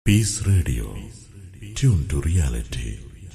Piece radio tune to reality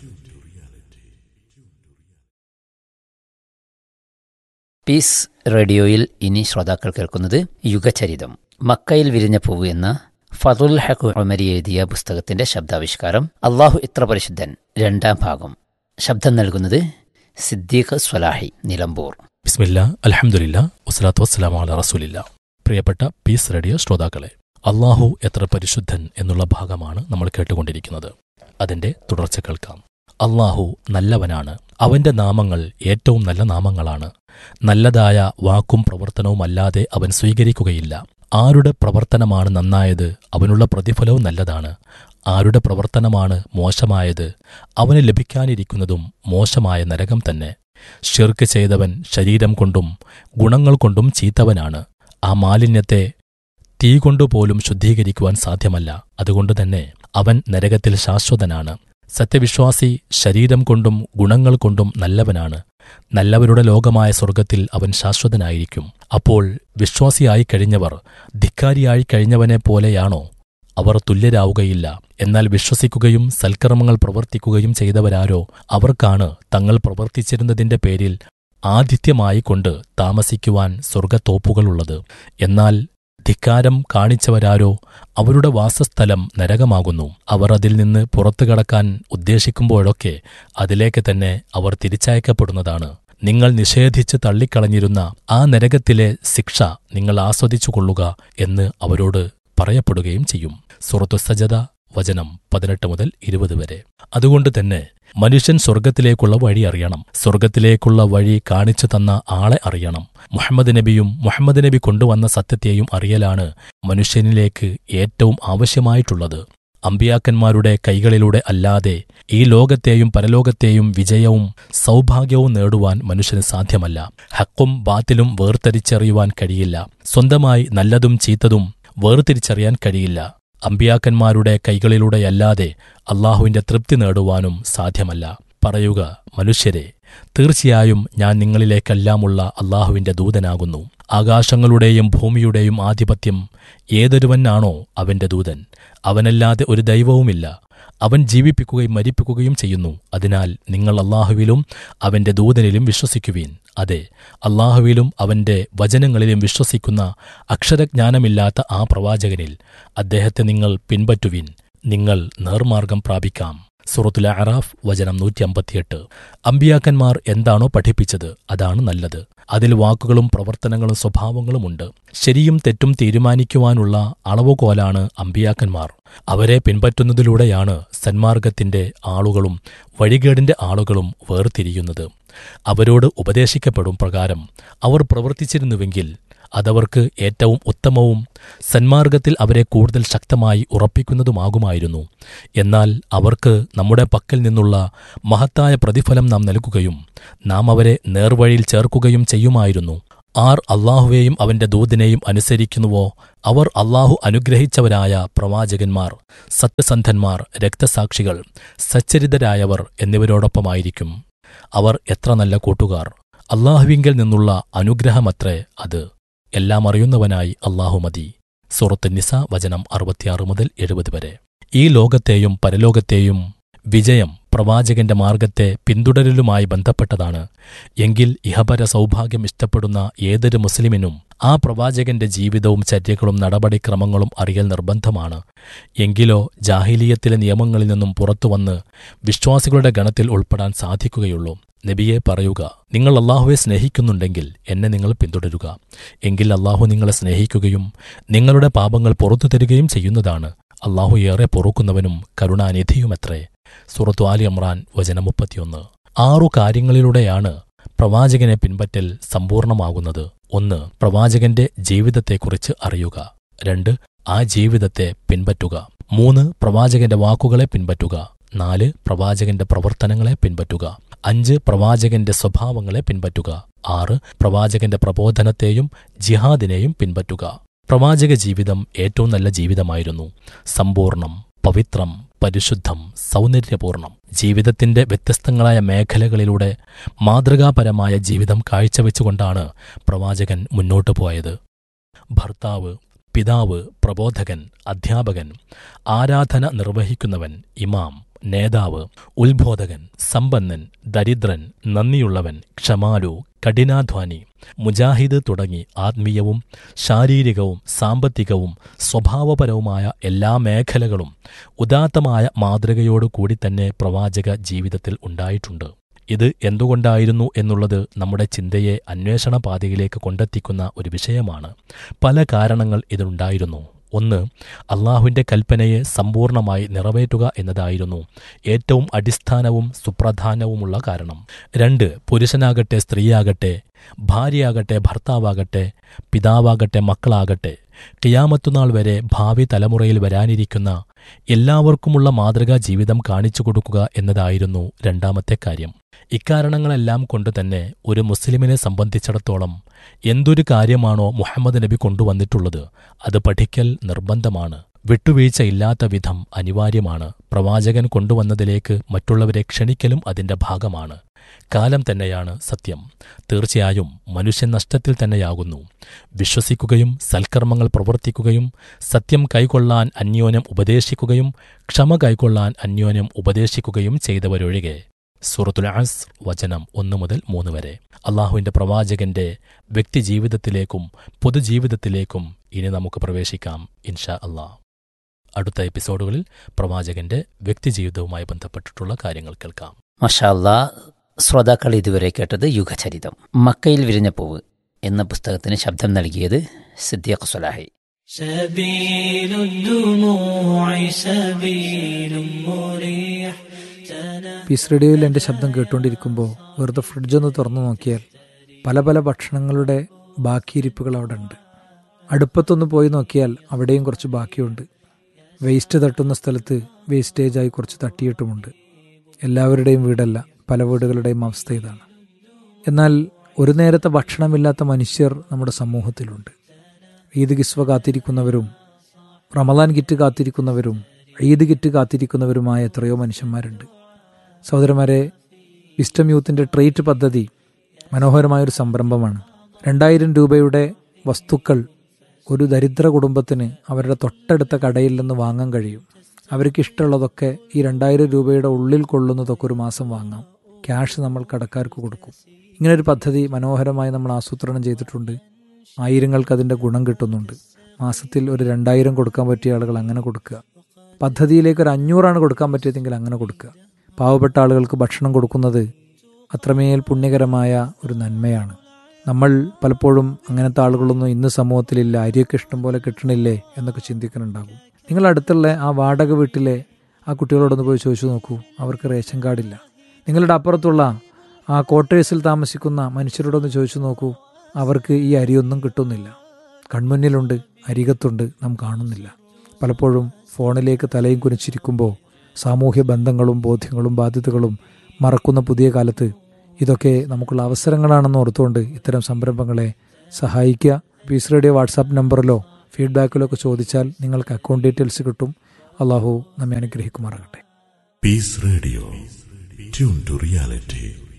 peace റേഡിയോയിൽ ഇനി ശ്രോതാക്കൾ കേൾക്കുന്നത് യുഗചരിതം മക്കയിൽ വിരിഞ്ഞ പൂവ് എന്ന ഫതുൽ ഹഖ് ഉമരി എഴുതിയ പുസ്തകത്തിന്റെ ശബ്ദാവിഷ്കാരം അള്ളാഹു ഇത്ര പരിശുദ്ധൻ രണ്ടാം ഭാഗം ശബ്ദം നൽകുന്നത് സിദ്ദീഖ് സ്വലാഹി നിലമ്പൂർ ബിസ്മില്ല അലഹമുല്ല വസ്സലാത്തു വസ്സലാം അല റസൂലില്ല പ്രിയപ്പെട്ട പീസ് റേഡിയോ ശ്രോതാക്കളെ അള്ളാഹു എത്ര പരിശുദ്ധൻ എന്നുള്ള ഭാഗമാണ് നമ്മൾ കേട്ടുകൊണ്ടിരിക്കുന്നത് അതിന്റെ തുടർച്ച കേൾക്കാം അള്ളാഹു നല്ലവനാണ് അവന്റെ നാമങ്ങൾ ഏറ്റവും നല്ല നാമങ്ങളാണ് നല്ലതായ വാക്കും പ്രവർത്തനവും അല്ലാതെ അവൻ സ്വീകരിക്കുകയില്ല ആരുടെ പ്രവർത്തനമാണ് നന്നായത് അവനുള്ള പ്രതിഫലവും നല്ലതാണ് ആരുടെ പ്രവർത്തനമാണ് മോശമായത് അവന് ലഭിക്കാനിരിക്കുന്നതും മോശമായ നരകം തന്നെ ഷിർക്ക് ചെയ്തവൻ ശരീരം കൊണ്ടും ഗുണങ്ങൾ കൊണ്ടും ചീത്തവനാണ് ആ മാലിന്യത്തെ തീ കൊണ്ടുപോലും ശുദ്ധീകരിക്കുവാൻ സാധ്യമല്ല അതുകൊണ്ട് തന്നെ അവൻ നരകത്തിൽ ശാശ്വതനാണ് സത്യവിശ്വാസി ശരീരം കൊണ്ടും ഗുണങ്ങൾ കൊണ്ടും നല്ലവനാണ് നല്ലവരുടെ ലോകമായ സ്വർഗത്തിൽ അവൻ ശാശ്വതനായിരിക്കും അപ്പോൾ വിശ്വാസിയായി കഴിഞ്ഞവർ ധിക്കാരിയായി കഴിഞ്ഞവനെ പോലെയാണോ അവർ തുല്യരാവുകയില്ല എന്നാൽ വിശ്വസിക്കുകയും സൽക്കർമ്മങ്ങൾ പ്രവർത്തിക്കുകയും ചെയ്തവരാരോ അവർക്കാണ് തങ്ങൾ പ്രവർത്തിച്ചിരുന്നതിന്റെ പേരിൽ ആതിഥ്യമായി കൊണ്ട് താമസിക്കുവാൻ സ്വർഗത്തോപ്പുകളുള്ളത് എന്നാൽ ധിക്കാരം കാണിച്ചവരാരോ അവരുടെ വാസസ്ഥലം നരകമാകുന്നു അവർ അതിൽ നിന്ന് പുറത്തു കടക്കാൻ ഉദ്ദേശിക്കുമ്പോഴൊക്കെ അതിലേക്ക് തന്നെ അവർ തിരിച്ചയക്കപ്പെടുന്നതാണ് നിങ്ങൾ നിഷേധിച്ച് തള്ളിക്കളഞ്ഞിരുന്ന ആ നരകത്തിലെ ശിക്ഷ നിങ്ങൾ ആസ്വദിച്ചുകൊള്ളുക എന്ന് അവരോട് പറയപ്പെടുകയും ചെയ്യും സുറത്തു സജത വചനം പതിനെട്ട് മുതൽ ഇരുപത് വരെ അതുകൊണ്ട് തന്നെ മനുഷ്യൻ സ്വർഗത്തിലേക്കുള്ള വഴി അറിയണം സ്വർഗത്തിലേക്കുള്ള വഴി കാണിച്ചു തന്ന ആളെ അറിയണം മുഹമ്മദ് നബിയും മുഹമ്മദ് നബി കൊണ്ടുവന്ന സത്യത്തെയും അറിയലാണ് മനുഷ്യനിലേക്ക് ഏറ്റവും ആവശ്യമായിട്ടുള്ളത് അമ്പിയാക്കന്മാരുടെ കൈകളിലൂടെ അല്ലാതെ ഈ ലോകത്തെയും പരലോകത്തെയും വിജയവും സൗഭാഗ്യവും നേടുവാൻ മനുഷ്യന് സാധ്യമല്ല ഹക്കും ബാത്തിലും വേർതിരിച്ചറിയുവാൻ കഴിയില്ല സ്വന്തമായി നല്ലതും ചീത്തതും വേർതിരിച്ചറിയാൻ കഴിയില്ല അമ്പിയാക്കന്മാരുടെ കൈകളിലൂടെയല്ലാതെ അള്ളാഹുവിന്റെ തൃപ്തി നേടുവാനും സാധ്യമല്ല പറയുക മനുഷ്യരെ തീർച്ചയായും ഞാൻ നിങ്ങളിലേക്കെല്ലാമുള്ള അള്ളാഹുവിന്റെ ദൂതനാകുന്നു ആകാശങ്ങളുടെയും ഭൂമിയുടെയും ആധിപത്യം ഏതൊരുവനാണോ അവന്റെ ദൂതൻ അവനല്ലാതെ ഒരു ദൈവവുമില്ല അവൻ ജീവിപ്പിക്കുകയും മരിപ്പിക്കുകയും ചെയ്യുന്നു അതിനാൽ നിങ്ങൾ അള്ളാഹുവിലും അവന്റെ ദൂതനിലും വിശ്വസിക്കുവീൻ അതെ അള്ളാഹുവിലും അവന്റെ വചനങ്ങളിലും വിശ്വസിക്കുന്ന അക്ഷരജ്ഞാനമില്ലാത്ത ആ പ്രവാചകനിൽ അദ്ദേഹത്തെ നിങ്ങൾ പിൻപറ്റുവിൻ നിങ്ങൾ നേർമാർഗം പ്രാപിക്കാം സുറത്തുൽ അറാഫ് വചനം നൂറ്റി അമ്പത്തിയെട്ട് അമ്പിയാക്കന്മാർ എന്താണോ പഠിപ്പിച്ചത് അതാണ് നല്ലത് അതിൽ വാക്കുകളും പ്രവർത്തനങ്ങളും സ്വഭാവങ്ങളുമുണ്ട് ശരിയും തെറ്റും തീരുമാനിക്കുവാനുള്ള അളവുകോലാണ് അമ്പിയാക്കന്മാർ അവരെ പിൻപറ്റുന്നതിലൂടെയാണ് സന്മാർഗത്തിന്റെ ആളുകളും വഴികേടിന്റെ ആളുകളും വേർതിരിയുന്നത് അവരോട് ഉപദേശിക്കപ്പെടും പ്രകാരം അവർ പ്രവർത്തിച്ചിരുന്നുവെങ്കിൽ അതവർക്ക് ഏറ്റവും ഉത്തമവും സന്മാർഗത്തിൽ അവരെ കൂടുതൽ ശക്തമായി ഉറപ്പിക്കുന്നതുമാകുമായിരുന്നു എന്നാൽ അവർക്ക് നമ്മുടെ പക്കൽ നിന്നുള്ള മഹത്തായ പ്രതിഫലം നാം നൽകുകയും നാം അവരെ നേർവഴിയിൽ ചേർക്കുകയും ചെയ്യുമായിരുന്നു ആർ അള്ളാഹുവേയും അവന്റെ ദൂതിനെയും അനുസരിക്കുന്നുവോ അവർ അള്ളാഹു അനുഗ്രഹിച്ചവരായ പ്രവാചകന്മാർ സത്യസന്ധന്മാർ രക്തസാക്ഷികൾ സച്ചരിതരായവർ എന്നിവരോടൊപ്പമായിരിക്കും അവർ എത്ര നല്ല കൂട്ടുകാർ അള്ളാഹുവിങ്കിൽ നിന്നുള്ള അനുഗ്രഹമത്രേ അത് എല്ലാം അറിയുന്നവനായി അള്ളാഹു മതി സൂറത്ത് നിസ വചനം അറുപത്തിയാറ് മുതൽ എഴുപത് വരെ ഈ ലോകത്തെയും പരലോകത്തെയും വിജയം പ്രവാചകന്റെ മാർഗത്തെ പിന്തുടരലുമായി ബന്ധപ്പെട്ടതാണ് എങ്കിൽ ഇഹപര സൗഭാഗ്യം ഇഷ്ടപ്പെടുന്ന ഏതൊരു മുസ്ലിമിനും ആ പ്രവാചകന്റെ ജീവിതവും ചര്യകളും നടപടിക്രമങ്ങളും അറിയൽ നിർബന്ധമാണ് എങ്കിലോ ജാഹിലീയത്തിലെ നിയമങ്ങളിൽ നിന്നും പുറത്തുവന്ന് വിശ്വാസികളുടെ ഗണത്തിൽ ഉൾപ്പെടാൻ സാധിക്കുകയുള്ളൂ നബിയെ പറയുക നിങ്ങൾ അള്ളാഹുവെ സ്നേഹിക്കുന്നുണ്ടെങ്കിൽ എന്നെ നിങ്ങൾ പിന്തുടരുക എങ്കിൽ അള്ളാഹു നിങ്ങളെ സ്നേഹിക്കുകയും നിങ്ങളുടെ പാപങ്ങൾ പുറത്തു തരികയും ചെയ്യുന്നതാണ് അള്ളാഹു ഏറെ പൊറുക്കുന്നവനും കരുണാനിധിയുമത്രേ സുറത്തു ആലി അമ്രാൻ വചനം മുപ്പത്തിയൊന്ന് ആറു കാര്യങ്ങളിലൂടെയാണ് പ്രവാചകനെ പിൻപറ്റൽ സമ്പൂർണമാകുന്നത് ഒന്ന് പ്രവാചകന്റെ ജീവിതത്തെക്കുറിച്ച് അറിയുക രണ്ട് ആ ജീവിതത്തെ പിൻപറ്റുക മൂന്ന് പ്രവാചകന്റെ വാക്കുകളെ പിൻപറ്റുക നാല് പ്രവാചകന്റെ പ്രവർത്തനങ്ങളെ പിൻപറ്റുക അഞ്ച് പ്രവാചകന്റെ സ്വഭാവങ്ങളെ പിൻപറ്റുക ആറ് പ്രവാചകന്റെ പ്രബോധനത്തെയും ജിഹാദിനെയും പിൻപറ്റുക പ്രവാചക ജീവിതം ഏറ്റവും നല്ല ജീവിതമായിരുന്നു സമ്പൂർണം പവിത്രം പരിശുദ്ധം സൗന്ദര്യപൂർണം ജീവിതത്തിന്റെ വ്യത്യസ്തങ്ങളായ മേഖലകളിലൂടെ മാതൃകാപരമായ ജീവിതം കാഴ്ചവെച്ചുകൊണ്ടാണ് പ്രവാചകൻ മുന്നോട്ടു പോയത് ഭർത്താവ് പിതാവ് പ്രബോധകൻ അധ്യാപകൻ ആരാധന നിർവഹിക്കുന്നവൻ ഇമാം നേതാവ് ഉത്ബോധകൻ സമ്പന്നൻ ദരിദ്രൻ നന്ദിയുള്ളവൻ ക്ഷമാലു കഠിനാധ്വാനി മുജാഹിദ് തുടങ്ങി ആത്മീയവും ശാരീരികവും സാമ്പത്തികവും സ്വഭാവപരവുമായ എല്ലാ മേഖലകളും ഉദാത്തമായ മാതൃകയോടു കൂടി തന്നെ പ്രവാചക ജീവിതത്തിൽ ഉണ്ടായിട്ടുണ്ട് ഇത് എന്തുകൊണ്ടായിരുന്നു എന്നുള്ളത് നമ്മുടെ ചിന്തയെ അന്വേഷണ പാതയിലേക്ക് കൊണ്ടെത്തിക്കുന്ന ഒരു വിഷയമാണ് പല കാരണങ്ങൾ ഇതിനുണ്ടായിരുന്നു ഒന്ന് അള്ളാഹുവിന്റെ കൽപ്പനയെ സമ്പൂർണമായി നിറവേറ്റുക എന്നതായിരുന്നു ഏറ്റവും അടിസ്ഥാനവും സുപ്രധാനവുമുള്ള കാരണം രണ്ട് പുരുഷനാകട്ടെ സ്ത്രീയാകട്ടെ ഭാര്യയാകട്ടെ ഭർത്താവാകട്ടെ പിതാവാകട്ടെ മക്കളാകട്ടെ കിയാമത്തുനാൾ വരെ ഭാവി തലമുറയിൽ വരാനിരിക്കുന്ന എല്ലാവർക്കുമുള്ള മാതൃകാ ജീവിതം കാണിച്ചു കൊടുക്കുക എന്നതായിരുന്നു രണ്ടാമത്തെ കാര്യം ഇക്കാരണങ്ങളെല്ലാം കൊണ്ട് തന്നെ ഒരു മുസ്ലിമിനെ സംബന്ധിച്ചിടത്തോളം എന്തൊരു കാര്യമാണോ മുഹമ്മദ് നബി കൊണ്ടുവന്നിട്ടുള്ളത് അത് പഠിക്കൽ നിർബന്ധമാണ് വിട്ടുവീഴ്ചയില്ലാത്ത വിധം അനിവാര്യമാണ് പ്രവാചകൻ കൊണ്ടുവന്നതിലേക്ക് മറ്റുള്ളവരെ ക്ഷണിക്കലും അതിന്റെ ഭാഗമാണ് കാലം തന്നെയാണ് സത്യം തീർച്ചയായും മനുഷ്യൻ നഷ്ടത്തിൽ തന്നെയാകുന്നു വിശ്വസിക്കുകയും സൽക്കർമ്മങ്ങൾ പ്രവർത്തിക്കുകയും സത്യം കൈക്കൊള്ളാൻ അന്യോന്യം ഉപദേശിക്കുകയും ക്ഷമ കൈക്കൊള്ളാൻ അന്യോന്യം ഉപദേശിക്കുകയും ചെയ്തവരൊഴികെ സൂറത്തുൽ അസ് വചനം ഒന്നു മുതൽ മൂന്ന് വരെ അള്ളാഹുവിന്റെ പ്രവാചകന്റെ വ്യക്തിജീവിതത്തിലേക്കും പൊതുജീവിതത്തിലേക്കും ഇനി നമുക്ക് പ്രവേശിക്കാം ഇൻഷാ അള്ളാഹ് അടുത്ത എപ്പിസോഡുകളിൽ പ്രവാചകന്റെ വ്യക്തിജീവിതവുമായി ബന്ധപ്പെട്ടിട്ടുള്ള കാര്യങ്ങൾ കേൾക്കാം മഷാല്ല ശ്രോതാക്കൾ ഇതുവരെ കേട്ടത് യുഗചരിതം മക്കയിൽ വിരിഞ്ഞ പൂവ് എന്ന പുസ്തകത്തിന് ശബ്ദം നൽകിയത് സിദ്ദീഖ് സുലാഹി سبيل الدموع سبيل مريح പീസ് റേഡിയോയിൽ എൻ്റെ ശബ്ദം കേട്ടുകൊണ്ടിരിക്കുമ്പോൾ വെറുതെ ഫ്രിഡ്ജൊന്ന് തുറന്നു നോക്കിയാൽ പല പല ഭക്ഷണങ്ങളുടെ ബാക്കിയിരിപ്പുകൾ അവിടെ ഉണ്ട് അടുപ്പത്തൊന്ന് പോയി നോക്കിയാൽ അവിടെയും കുറച്ച് ബാക്കിയുണ്ട് വേസ്റ്റ് തട്ടുന്ന സ്ഥലത്ത് വേസ്റ്റേജായി കുറച്ച് തട്ടിയിട്ടുമുണ്ട് എല്ലാവരുടെയും വീടല്ല പല വീടുകളുടെയും അവസ്ഥ ഇതാണ് എന്നാൽ ഒരു നേരത്തെ ഭക്ഷണമില്ലാത്ത മനുഷ്യർ നമ്മുടെ സമൂഹത്തിലുണ്ട് ഈദ് കിസ്വ കാത്തിരിക്കുന്നവരും റമദാൻ കിറ്റ് കാത്തിരിക്കുന്നവരും ഈദ് കിറ്റ് കാത്തിരിക്കുന്നവരുമായ എത്രയോ മനുഷ്യന്മാരുണ്ട് സഹോദരന്മാരെ വിസ്റ്റം യൂത്തിൻ്റെ ട്രേറ്റ് പദ്ധതി മനോഹരമായൊരു സംരംഭമാണ് രണ്ടായിരം രൂപയുടെ വസ്തുക്കൾ ഒരു ദരിദ്ര കുടുംബത്തിന് അവരുടെ തൊട്ടടുത്ത കടയിൽ നിന്ന് വാങ്ങാൻ കഴിയും അവർക്ക് ഇഷ്ടമുള്ളതൊക്കെ ഈ രണ്ടായിരം രൂപയുടെ ഉള്ളിൽ കൊള്ളുന്നതൊക്കെ ഒരു മാസം വാങ്ങാം ക്യാഷ് നമ്മൾ കടക്കാർക്ക് കൊടുക്കും ഇങ്ങനൊരു പദ്ധതി മനോഹരമായി നമ്മൾ ആസൂത്രണം ചെയ്തിട്ടുണ്ട് ആയിരങ്ങൾക്ക് അതിൻ്റെ ഗുണം കിട്ടുന്നുണ്ട് മാസത്തിൽ ഒരു രണ്ടായിരം കൊടുക്കാൻ പറ്റിയ ആളുകൾ അങ്ങനെ കൊടുക്കുക പദ്ധതിയിലേക്ക് ഒരു അഞ്ഞൂറാണ് കൊടുക്കാൻ പറ്റിയതെങ്കിൽ അങ്ങനെ കൊടുക്കുക പാവപ്പെട്ട ആളുകൾക്ക് ഭക്ഷണം കൊടുക്കുന്നത് അത്രമേൽ പുണ്യകരമായ ഒരു നന്മയാണ് നമ്മൾ പലപ്പോഴും അങ്ങനത്തെ ആളുകളൊന്നും ഇന്ന് സമൂഹത്തിലില്ല അരിയൊക്കെ ഇഷ്ടം പോലെ കിട്ടണില്ലേ എന്നൊക്കെ ചിന്തിക്കുന്നുണ്ടാകും നിങ്ങൾ അടുത്തുള്ള ആ വാടക വീട്ടിലെ ആ കുട്ടികളോടൊന്ന് പോയി ചോദിച്ചു നോക്കൂ അവർക്ക് റേഷൻ കാർഡില്ല നിങ്ങളുടെ അപ്പുറത്തുള്ള ആ ക്വാർട്ടേഴ്സിൽ താമസിക്കുന്ന മനുഷ്യരോടൊന്ന് ചോദിച്ചു നോക്കൂ അവർക്ക് ഈ അരിയൊന്നും കിട്ടുന്നില്ല കൺമുന്നിലുണ്ട് അരികത്തുണ്ട് നാം കാണുന്നില്ല പലപ്പോഴും ഫോണിലേക്ക് തലയും കുനിച്ചിരിക്കുമ്പോൾ സാമൂഹ്യ ബന്ധങ്ങളും ബോധ്യങ്ങളും ബാധ്യതകളും മറക്കുന്ന പുതിയ കാലത്ത് ഇതൊക്കെ നമുക്കുള്ള അവസരങ്ങളാണെന്ന് ഓർത്തുകൊണ്ട് ഇത്തരം സംരംഭങ്ങളെ സഹായിക്കുക പീസ് റേഡിയോ വാട്സാപ്പ് നമ്പറിലോ ഫീഡ്ബാക്കിലോ ഒക്കെ ചോദിച്ചാൽ നിങ്ങൾക്ക് അക്കൗണ്ട് ഡീറ്റെയിൽസ് കിട്ടും അള്ളാഹു നമ്മെ അനുഗ്രഹിക്കുമാറാകട്ടെ Peace Radio. Tune to reality.